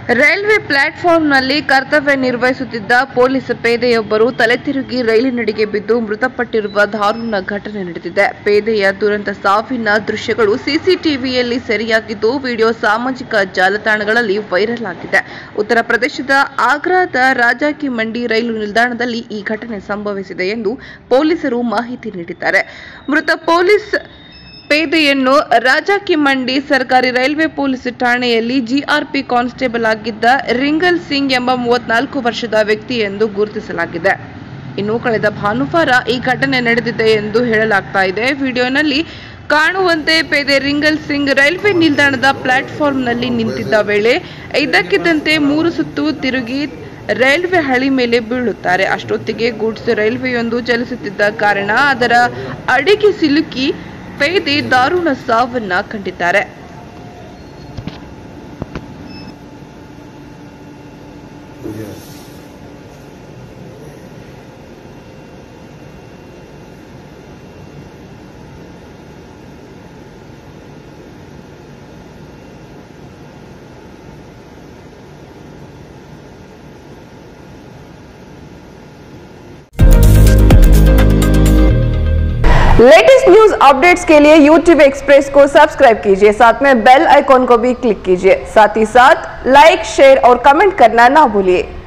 railway ಪ್ಲಾಟ್ಫಾರ್ಮ್ನಲ್ಲಿ ಕರ್ತವ್ಯ ನಿರ್ವಹಿಸುತ್ತಿದ್ದ police ಪೇದೆಯೊಬ್ಬರು ತಲೆ ತಿರುಗಿ ರೈಲಿನಡಿಗೆ ಬಿದ್ದು ಮೃತಪಟ್ಟಿರುವ ದಾರುಣ ಘಟನೆ ನಡೆದಿದೆ ಪೇದೆಯ ದುರಂತ ಸಾವಿನ ದೃಶ್ಯಗಳು ಸಿಸಿಟಿವಿಯಲ್ಲಿ ಸೆರೆಯಾಗಿದ್ದು ವಿಡಿಯೋ ಸಾಮಾಜಿಕ ಜಾಲತಾಣಗಳಲ್ಲಿ ವೈರಲ್ ಆಗಿದೆ ಉತ್ತರ ಪ್ರದೇಶದ ಆಗ್ರಾದ ರಾಜಾ ಕಿ ಮಂಡಿ ರೈಲು ನಿಲ್ದಾಣದಲ್ಲಿ ಈ ಘಟನೆ ಸಂಭವಿಸಿದೆ ಎಂದು ಪೊಲೀಸರು ಮಾಹಿತಿ ನೀಡಿದ್ದಾರೆ ಮೃತ ಪೊಲೀಸ್ ಪೇದೆಯನ್ನು ರಾಜಾ ಕಿ ಮಂಡಿ ಸರ್ಕಾರಿ ರೈಲ್ವೆ ಪೊಲೀಸ್ ಠಾಣೆಯಲ್ಲಿ ಜಿಆರ್ಪಿ ಕಾನ್ಸ್ಟೇಬಲ್ ಆಗಿದ್ದ ರಿಂಗಲ್ ಸಿಂಗ್ ಎಂಬ ಮೂವತ್ನಾಲ್ಕು ವರ್ಷದ ವ್ಯಕ್ತಿ ಎಂದು ಗುರುತಿಸಲಾಗಿದೆ ಇನ್ನು ಕಳೆದ ಭಾನುವಾರ ಈ ಘಟನೆ ನಡೆದಿದೆ ಎಂದು ಹೇಳಲಾಗ್ತಾ ಇದೆ ವಿಡಿಯೋನಲ್ಲಿ ಕಾಣುವಂತೆ ಪೇದೆ ರಿಂಗಲ್ ಸಿಂಗ್ ರೈಲ್ವೆ ನಿಲ್ದಾಣದ ಪ್ಲಾಟ್ಫಾರ್ಮ್ನಲ್ಲಿ ನಿಂತಿದ್ದ ವೇಳೆ ಇದ್ದಕ್ಕಿದ್ದಂತೆ ಮೂರು ಸುತ್ತು ತಿರುಗಿ ರೈಲ್ವೆ ಹಳಿ ಮೇಲೆ ಬೀಳುತ್ತಾರೆ ಅಷ್ಟೊತ್ತಿಗೆ ಗೂಡ್ಸ್ ರೈಲ್ವೆಯೊಂದು ಚಲಿಸುತ್ತಿದ್ದ ಕಾರಣ ಅದರ ಅಡಿಗೆ ಸಿಲುಕಿ ಪೇದೆ ದಾರುಣ ಸಾವನ್ನ ಕಂಡಿದ್ದಾರೆ लेटेस्ट न्यूज अपडेट्स के लिए YouTube एक्सप्रेस को सब्सक्राइब कीजिए साथ में बेल आइकॉन को भी क्लिक कीजिए साथ ही साथ लाइक शेयर और कमेंट करना ना भूलिए